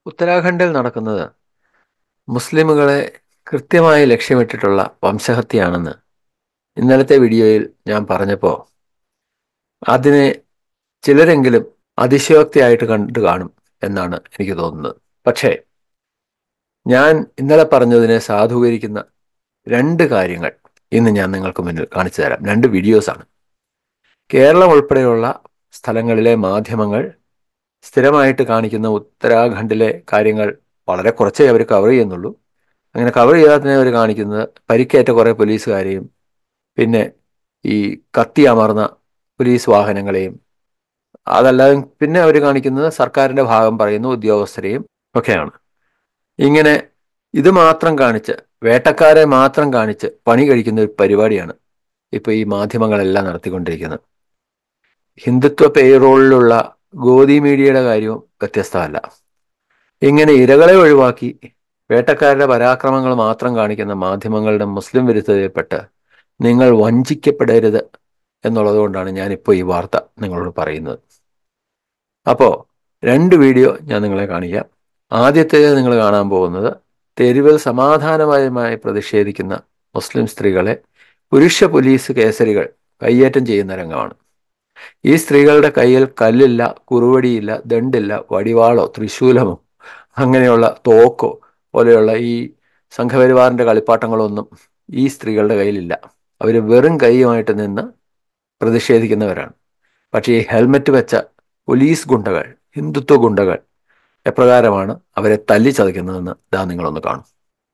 ഉത്തരാഖണ്ഡിൽ നടക്കുന്നത് മുസ്ലിമുകളെ കൃത്യമായി ലക്ഷ്യമിട്ടിട്ടുള്ള വംശഹത്യയാണെന്ന് ഇന്നലത്തെ വീഡിയോയിൽ ഞാൻ പറഞ്ഞപ്പോൾ അതിനെ ചിലരെങ്കിലും അതിശയോക്തിയായിട്ട് കണ്ടു കാണും എന്നാണ് എനിക്ക് തോന്നുന്നത് പക്ഷേ ഞാൻ ഇന്നലെ പറഞ്ഞതിനെ സാധൂകരിക്കുന്ന രണ്ട് കാര്യങ്ങൾ ഇന്ന് ഞാൻ നിങ്ങൾക്ക് മുന്നിൽ കാണിച്ചു തരാം രണ്ട് വീഡിയോസാണ് കേരളം ഉൾപ്പെടെയുള്ള സ്ഥലങ്ങളിലെ മാധ്യമങ്ങൾ സ്ഥിരമായിട്ട് കാണിക്കുന്ന ഉത്തരാഖണ്ഡിലെ കാര്യങ്ങൾ വളരെ കുറച്ചേ അവർ കവർ ചെയ്യുന്നുള്ളൂ അങ്ങനെ കവർ ചെയ്യാതെ തന്നെ അവർ കാണിക്കുന്നത് പരിക്കേറ്റ കുറേ പോലീസുകാരെയും പിന്നെ ഈ കത്തി അമർന്ന പോലീസ് വാഹനങ്ങളെയും അതല്ലാതെ പിന്നെ അവർ കാണിക്കുന്നത് സർക്കാരിൻ്റെ ഭാഗം പറയുന്ന ഉദ്യോഗസ്ഥരെയും ഒക്കെയാണ് ഇങ്ങനെ ഇത് മാത്രം കാണിച്ച് വേട്ടക്കാരെ മാത്രം കാണിച്ച് പണി കഴിക്കുന്ന ഒരു പരിപാടിയാണ് ഇപ്പോൾ ഈ മാധ്യമങ്ങളെല്ലാം നടത്തിക്കൊണ്ടിരിക്കുന്നത് ഹിന്ദുത്വ പേറോളിലുള്ള ഗോദി മീഡിയയുടെ കാര്യവും വ്യത്യസ്തമല്ല ഇങ്ങനെ ഇരകളെ ഒഴിവാക്കി വേട്ടക്കാരുടെ പരാക്രമങ്ങൾ മാത്രം കാണിക്കുന്ന മാധ്യമങ്ങളുടെ മുസ്ലിം വിരുദ്ധതയിൽപ്പെട്ട് നിങ്ങൾ വഞ്ചിക്കപ്പെടരുത് എന്നുള്ളത് കൊണ്ടാണ് ഞാനിപ്പോൾ ഈ വാർത്ത നിങ്ങളോട് പറയുന്നത് അപ്പോൾ രണ്ട് വീഡിയോ ഞാൻ നിങ്ങളെ കാണിക്കാം ആദ്യത്തേത് നിങ്ങൾ കാണാൻ പോകുന്നത് തെരുവിൽ സമാധാനപരമായി പ്രതിഷേധിക്കുന്ന മുസ്ലിം സ്ത്രീകളെ പുരുഷ പോലീസ് കേസരികൾ കയ്യേറ്റം ചെയ്യുന്ന രംഗമാണ് ഈ സ്ത്രീകളുടെ കയ്യിൽ കല്ലില്ല കുറുവടിയില്ല ദണ്ടില്ല വടിവാളോ ത്രിശൂലമോ അങ്ങനെയുള്ള തോക്കോ പോലെയുള്ള ഈ സംഘപരിവാറിൻ്റെ കളിപ്പാട്ടങ്ങളൊന്നും ഈ സ്ത്രീകളുടെ കയ്യിലില്ല അവർ വെറും കൈയുമായിട്ട് നിന്ന് പ്രതിഷേധിക്കുന്നവരാണ് പക്ഷേ ഈ ഹെൽമറ്റ് വെച്ച പോലീസ് ഗുണ്ടകൾ ഹിന്ദുത്വ ഗുണ്ടകൾ എപ്രകാരമാണ് അവരെ തല്ലി ചതയ്ക്കുന്നതെന്ന് ഇതാ നിങ്ങളൊന്ന് കാണും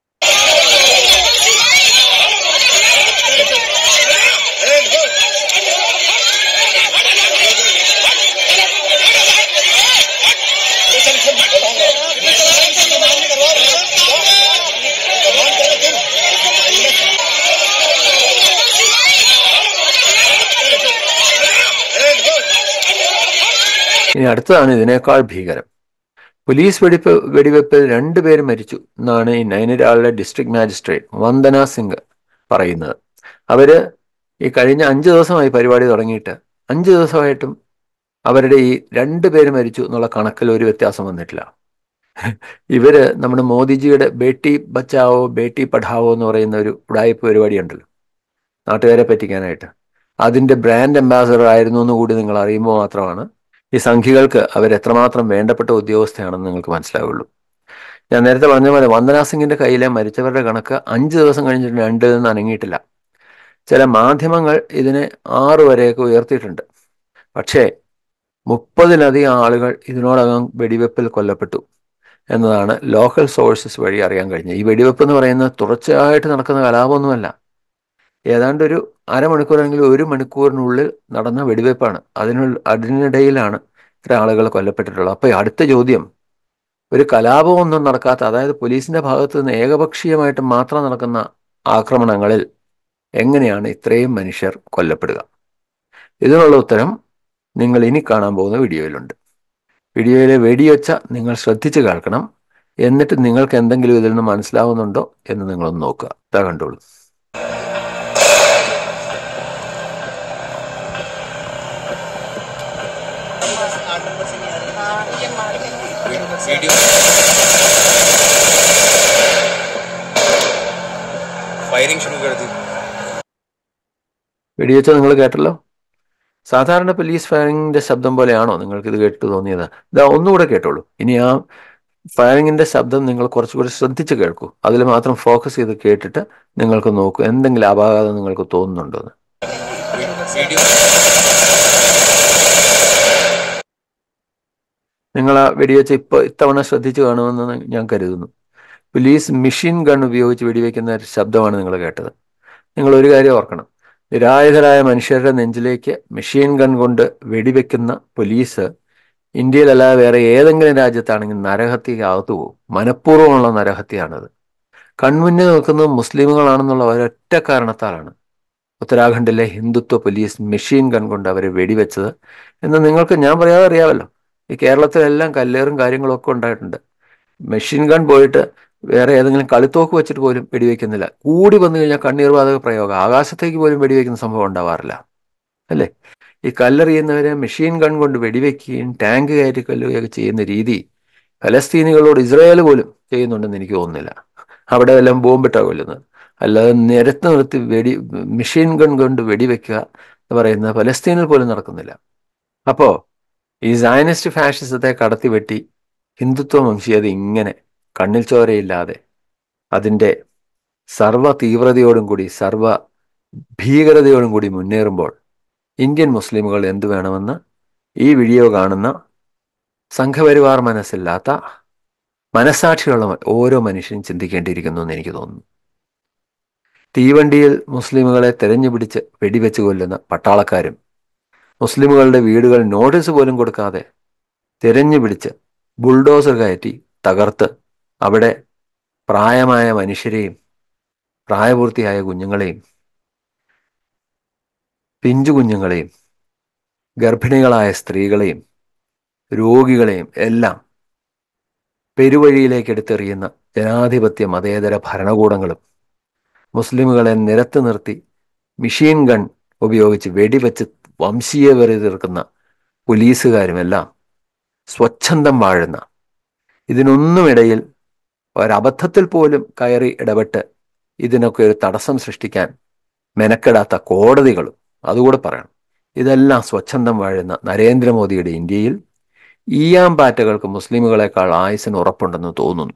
ഇനി അടുത്തതാണ് ഇതിനേക്കാൾ ഭീകരം പോലീസ് വെടിപ്പ് വെടിവെപ്പിൽ രണ്ടുപേരും മരിച്ചു എന്നാണ് ഈ നൈനിരാളിലെ ഡിസ്ട്രിക്ട് മാജിസ്ട്രേറ്റ് വന്ദന സിംഗ് പറയുന്നത് അവര് ഈ കഴിഞ്ഞ അഞ്ച് ദിവസമായി പരിപാടി തുടങ്ങിയിട്ട് അഞ്ച് ദിവസമായിട്ടും അവരുടെ ഈ രണ്ടു പേര് മരിച്ചു എന്നുള്ള കണക്കിൽ ഒരു വ്യത്യാസം വന്നിട്ടില്ല ഇവര് നമ്മുടെ മോദിജിയുടെ ബേട്ടി ബച്ചാവോ ബേട്ടി പഠാവോ എന്ന് പറയുന്ന ഒരു ഉടായ്പ പരിപാടി ഉണ്ടല്ലോ നാട്ടുകാരെ പറ്റിക്കാനായിട്ട് അതിന്റെ ബ്രാൻഡ് അംബാസഡർ ആയിരുന്നു എന്ന് കൂടി നിങ്ങൾ അറിയുമ്പോൾ മാത്രമാണ് ഈ സംഖ്യകൾക്ക് അവർ എത്രമാത്രം വേണ്ടപ്പെട്ട ഉദ്യോഗസ്ഥയാണെന്ന് നിങ്ങൾക്ക് മനസ്സിലാവുള്ളൂ ഞാൻ നേരത്തെ പറഞ്ഞ പോലെ വന്ദനാ സിംഗിന്റെ കയ്യിലെ മരിച്ചവരുടെ കണക്ക് അഞ്ച് ദിവസം കഴിഞ്ഞിട്ട് രണ്ട് നിന്ന് അനങ്ങിയിട്ടില്ല ചില മാധ്യമങ്ങൾ ഇതിനെ ആറ് വരെയൊക്കെ ഉയർത്തിയിട്ടുണ്ട് പക്ഷേ മുപ്പതിലധികം ആളുകൾ ഇതിനോടകം വെടിവെപ്പിൽ കൊല്ലപ്പെട്ടു എന്നതാണ് ലോക്കൽ സോഴ്സസ് വഴി അറിയാൻ കഴിഞ്ഞത് ഈ വെടിവെപ്പ് എന്ന് പറയുന്നത് തുടർച്ചയായിട്ട് നടക്കുന്ന കലാപമൊന്നുമല്ല ഏതാണ്ട് ഒരു അരമണിക്കൂറെങ്കിലും ഒരു മണിക്കൂറിനുള്ളിൽ നടന്ന വെടിവെപ്പാണ് അതിനു അതിനിടയിലാണ് ഇത്ര ആളുകൾ കൊല്ലപ്പെട്ടിട്ടുള്ളത് അപ്പോൾ അടുത്ത ചോദ്യം ഒരു കലാപമൊന്നും നടക്കാത്ത അതായത് പോലീസിന്റെ ഭാഗത്ത് നിന്ന് ഏകപക്ഷീയമായിട്ട് മാത്രം നടക്കുന്ന ആക്രമണങ്ങളിൽ എങ്ങനെയാണ് ഇത്രയും മനുഷ്യർ കൊല്ലപ്പെടുക ഇതിനുള്ള ഉത്തരം നിങ്ങൾ ഇനി കാണാൻ പോകുന്ന വീഡിയോയിലുണ്ട് വീഡിയോയിലെ വെടിയൊച്ച നിങ്ങൾ ശ്രദ്ധിച്ച് കേൾക്കണം എന്നിട്ട് നിങ്ങൾക്ക് എന്തെങ്കിലും ഇതിൽ നിന്ന് മനസ്സിലാവുന്നുണ്ടോ എന്ന് നിങ്ങളൊന്ന് നോക്കുക ഇതാ കണ്ടോളൂ वीडियो फायरिंग शुरू कर दी വെടിവെച്ച നിങ്ങൾ കേട്ടല്ലോ സാധാരണ പോലീസ് ഫയറിങ്ങിന്റെ ശബ്ദം പോലെയാണോ നിങ്ങൾക്ക് ഇത് കേട്ട് തോന്നിയത് ഇതാ ഒന്നുകൂടെ കേട്ടോളൂ ഇനി ആ ഫയറിങ്ങിന്റെ ശബ്ദം നിങ്ങൾ കുറച്ചുകൂടി ശ്രദ്ധിച്ച് കേൾക്കൂ അതിൽ മാത്രം ഫോക്കസ് ചെയ്ത് കേട്ടിട്ട് നിങ്ങൾക്ക് നോക്കൂ എന്തെങ്കിലും അപാകത നിങ്ങൾക്ക് തോന്നുന്നുണ്ടോ എന്ന് वीडियो നിങ്ങൾ ആ വെടിവെച്ച് ഇപ്പോൾ ഇത്തവണ ശ്രദ്ധിച്ചു കാണുമെന്ന് ഞാൻ കരുതുന്നു പോലീസ് മെഷീൻ ഗൺ ഉപയോഗിച്ച് വെടിവെക്കുന്ന ഒരു ശബ്ദമാണ് നിങ്ങൾ കേട്ടത് നിങ്ങൾ ഒരു കാര്യം ഓർക്കണം നിരായുധരായ മനുഷ്യരുടെ നെഞ്ചിലേക്ക് മെഷീൻ ഗൺ കൊണ്ട് വെടിവെക്കുന്ന പോലീസ് ഇന്ത്യയിലല്ലാതെ വേറെ ഏതെങ്കിലും രാജ്യത്താണെങ്കിൽ നരഹത്യക്കകത്തു പോകും മനഃപൂർവ്വമുള്ള നരഹത്യയാണത് കൺമുന്നിൽ നിൽക്കുന്നത് മുസ്ലിമുകളാണെന്നുള്ള ഒരൊറ്റ കാരണത്താലാണ് ഉത്തരാഖണ്ഡിലെ ഹിന്ദുത്വ പോലീസ് മെഷീൻ ഗൺ കൊണ്ട് അവരെ വെടിവെച്ചത് എന്ന് നിങ്ങൾക്ക് ഞാൻ പറയാതെ അറിയാമല്ലോ ഈ കേരളത്തിലെല്ലാം കല്ലേറും കാര്യങ്ങളും ഒക്കെ ഉണ്ടായിട്ടുണ്ട് മെഷീൻ ഗൺ പോയിട്ട് വേറെ ഏതെങ്കിലും കളിത്തോക്ക് വെച്ചിട്ട് പോലും വെടിവെക്കുന്നില്ല കൂടി വന്നു കഴിഞ്ഞാൽ കണ്ണീർ വാതക പ്രയോഗം ആകാശത്തേക്ക് പോലും വെടിവെക്കുന്ന സംഭവം ഉണ്ടാവാറില്ല അല്ലേ ഈ കല്ലെറിയുന്നവരെ മെഷീൻ ഗൺ കൊണ്ട് വെടിവെക്കുകയും ടാങ്ക് കയറ്റി കൊല്ലുകയൊക്കെ ചെയ്യുന്ന രീതി ഫലസ്തീനികളോട് ഇസ്രായേൽ പോലും ചെയ്യുന്നുണ്ടെന്ന് എനിക്ക് തോന്നുന്നില്ല അവിടെ എല്ലാം ബോംബിട്ടാ കൊല്ലുന്നത് അല്ലാതെ നിരത്ത് നിർത്തി വെടി മെഷീൻ ഗൺ കൊണ്ട് വെടിവെക്കുക എന്ന് പറയുന്നത് ഫലസ്തീനിൽ പോലും നടക്കുന്നില്ല അപ്പോൾ ഈ സയനിസ്റ്റ് ഫാഷിസത്തെ കടത്തിവെട്ടി ഹിന്ദുത്വ വംശീയത ഇങ്ങനെ കണ്ണിൽ ചോരയില്ലാതെ അതിൻ്റെ സർവ തീവ്രതയോടും കൂടി സർവ ഭീകരതയോടും കൂടി മുന്നേറുമ്പോൾ ഇന്ത്യൻ മുസ്ലിമുകൾ എന്തു വേണമെന്ന് ഈ വീഡിയോ കാണുന്ന സംഘപരിവാർ മനസ്സില്ലാത്ത മനസാക്ഷിയുള്ള ഓരോ മനുഷ്യനും ചിന്തിക്കേണ്ടിയിരിക്കുന്നു എന്ന് എനിക്ക് തോന്നുന്നു തീവണ്ടിയിൽ മുസ്ലിമുകളെ തെരഞ്ഞുപിടിച്ച് വെടിവെച്ച് കൊല്ലുന്ന പട്ടാളക്കാരും മുസ്ലിമുകളുടെ വീടുകൾ നോട്ടീസ് പോലും കൊടുക്കാതെ തിരഞ്ഞുപിടിച്ച് ബുൾഡോസർ കയറ്റി തകർത്ത് അവിടെ പ്രായമായ മനുഷ്യരെയും പ്രായപൂർത്തിയായ കുഞ്ഞുങ്ങളെയും പിഞ്ചു കുഞ്ഞുങ്ങളെയും ഗർഭിണികളായ സ്ത്രീകളെയും രോഗികളെയും എല്ലാം പെരുവഴിയിലേക്ക് എടുത്തെറിയുന്ന ജനാധിപത്യ മതേതര ഭരണകൂടങ്ങളും മുസ്ലിമുകളെ നിരത്ത് നിർത്തി മെഷീൻ ഗൺ ഉപയോഗിച്ച് വെടിവെച്ച് വംശീയ വെറി തീർക്കുന്ന പോലീസുകാരുമെല്ലാം സ്വച്ഛന്തം വാഴുന്ന ഇതിനൊന്നുമിടയിൽ ഒരബദ്ധത്തിൽ പോലും കയറി ഇടപെട്ട് ഇതിനൊക്കെ ഒരു തടസ്സം സൃഷ്ടിക്കാൻ മെനക്കെടാത്ത കോടതികളും അതുകൂടെ പറയണം ഇതെല്ലാം സ്വച്ഛന്തം വാഴുന്ന നരേന്ദ്രമോദിയുടെ ഇന്ത്യയിൽ ഈയാമ്പാറ്റകൾക്ക് മുസ്ലിമുകളെക്കാൾ ആയുസിന് ഉറപ്പുണ്ടെന്ന് തോന്നുന്നു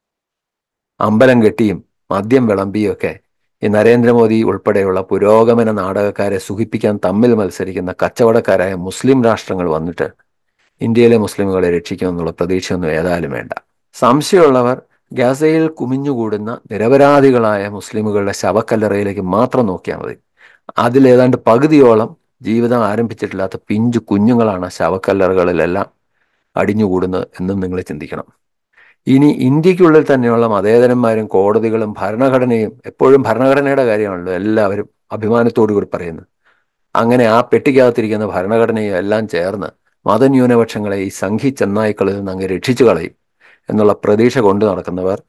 അമ്പലം കെട്ടിയും മദ്യം വിളമ്പിയും ഒക്കെ ഈ നരേന്ദ്രമോദി ഉൾപ്പെടെയുള്ള പുരോഗമന നാടകക്കാരെ സുഖിപ്പിക്കാൻ തമ്മിൽ മത്സരിക്കുന്ന കച്ചവടക്കാരായ മുസ്ലിം രാഷ്ട്രങ്ങൾ വന്നിട്ട് ഇന്ത്യയിലെ മുസ്ലിമുകളെ രക്ഷിക്കുമെന്നുള്ള പ്രതീക്ഷയൊന്നും ഏതായാലും വേണ്ട സംശയമുള്ളവർ ഗസയിൽ കുമിഞ്ഞുകൂടുന്ന നിരപരാധികളായ മുസ്ലിമുകളുടെ ശവക്കല്ലറയിലേക്ക് മാത്രം നോക്കിയാൽ മതി അതിലേതാണ്ട് പകുതിയോളം ജീവിതം ആരംഭിച്ചിട്ടില്ലാത്ത പിഞ്ചു കുഞ്ഞുങ്ങളാണ് ശവക്കല്ലറകളിലെല്ലാം അടിഞ്ഞുകൂടുന്നത് എന്നും നിങ്ങൾ ചിന്തിക്കണം ഇനി ഇന്ത്യക്കുള്ളിൽ തന്നെയുള്ള മതേതരന്മാരും കോടതികളും ഭരണഘടനയും എപ്പോഴും ഭരണഘടനയുടെ കാര്യമാണല്ലോ എല്ലാവരും അഭിമാനത്തോടു കൂടി പറയുന്നത് അങ്ങനെ ആ പെട്ടിക്കകത്തിരിക്കുന്ന ഭരണഘടനയും എല്ലാം ചേർന്ന് മതന്യൂനപക്ഷങ്ങളെ ഈ സംഘി ചെന്നായ്ക്കളിൽ നിന്ന് അങ്ങ് രക്ഷിച്ചു കളയും എന്നുള്ള പ്രതീക്ഷ കൊണ്ടു നടക്കുന്നവർ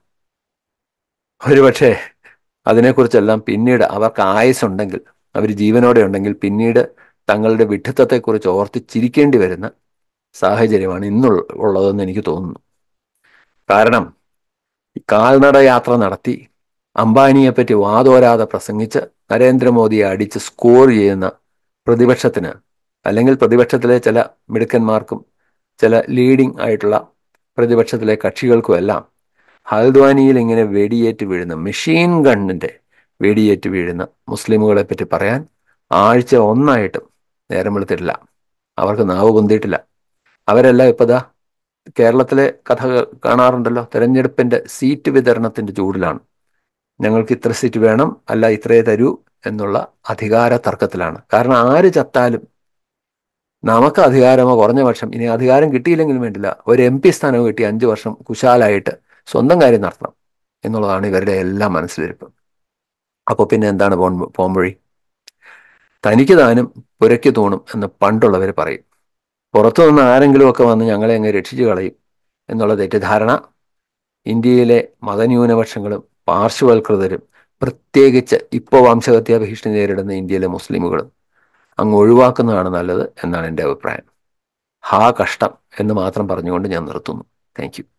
ഒരുപക്ഷെ അതിനെക്കുറിച്ചെല്ലാം പിന്നീട് അവർക്ക് ആയുസുണ്ടെങ്കിൽ അവർ ജീവനോടെ ഉണ്ടെങ്കിൽ പിന്നീട് തങ്ങളുടെ വിഡ്ഢിത്തത്തെക്കുറിച്ച് ഓർത്ത് ചിരിക്കേണ്ടി വരുന്ന സാഹചര്യമാണ് ഇന്നുള്ള ഉള്ളതെന്ന് എനിക്ക് തോന്നുന്നു കാരണം ഈ കാൽനട യാത്ര നടത്തി അംബാനിയെ പറ്റി വാതോരാതെ പ്രസംഗിച്ച് നരേന്ദ്രമോദിയെ അടിച്ച് സ്കോർ ചെയ്യുന്ന പ്രതിപക്ഷത്തിന് അല്ലെങ്കിൽ പ്രതിപക്ഷത്തിലെ ചില മിടുക്കന്മാർക്കും ചില ലീഡിംഗ് ആയിട്ടുള്ള പ്രതിപക്ഷത്തിലെ കക്ഷികൾക്കുമെല്ലാം ഹൽദ്വാനിയിൽ ഇങ്ങനെ വെടിയേറ്റ് വീഴുന്ന മെഷീൻ ഗണ്ണിന്റെ വെടിയേറ്റ് വീഴുന്ന മുസ്ലിമുകളെ പറ്റി പറയാൻ ആഴ്ച ഒന്നായിട്ടും നേരം വെളുത്തിട്ടില്ല അവർക്ക് നാവ് പൊന്തിയിട്ടില്ല അവരെല്ലാം ഇപ്പതാ കേരളത്തിലെ കഥ കാണാറുണ്ടല്ലോ തെരഞ്ഞെടുപ്പിന്റെ സീറ്റ് വിതരണത്തിന്റെ ചൂടിലാണ് ഞങ്ങൾക്ക് ഇത്ര സീറ്റ് വേണം അല്ല ഇത്രേ തരൂ എന്നുള്ള അധികാര തർക്കത്തിലാണ് കാരണം ആര് ചത്താലും നമുക്ക് അധികാരമോ കുറഞ്ഞ പക്ഷം ഇനി അധികാരം കിട്ടിയില്ലെങ്കിലും വേണ്ടില്ല ഒരു എം പി സ്ഥാനം കിട്ടി അഞ്ചു വർഷം കുശാലായിട്ട് സ്വന്തം കാര്യം നടത്തണം എന്നുള്ളതാണ് ഇവരുടെ എല്ലാം മനസ്സിലിരിപ്പ് അപ്പോൾ പിന്നെ എന്താണ് പോൺ പോംവഴി തനിക്ക് താനും പുരയ്ക്ക് തൂണും എന്ന് പണ്ടുള്ളവർ പറയും പുറത്തു നിന്ന് ആരെങ്കിലുമൊക്കെ വന്ന് ഞങ്ങളെ അങ്ങ് രക്ഷിച്ചു കളയും എന്നുള്ള തെറ്റിദ്ധാരണ ഇന്ത്യയിലെ മതന്യൂനപക്ഷങ്ങളും പാർശ്വവൽകൃതരും പ്രത്യേകിച്ച് ഇപ്പോൾ വംശഹത്യാ ഭീഷണി നേരിടുന്ന ഇന്ത്യയിലെ മുസ്ലിമുകളും അങ്ങ് ഒഴിവാക്കുന്നതാണ് നല്ലത് എന്നാണ് എൻ്റെ അഭിപ്രായം ഹാ കഷ്ടം എന്ന് മാത്രം പറഞ്ഞുകൊണ്ട് ഞാൻ നിർത്തുന്നു താങ്ക്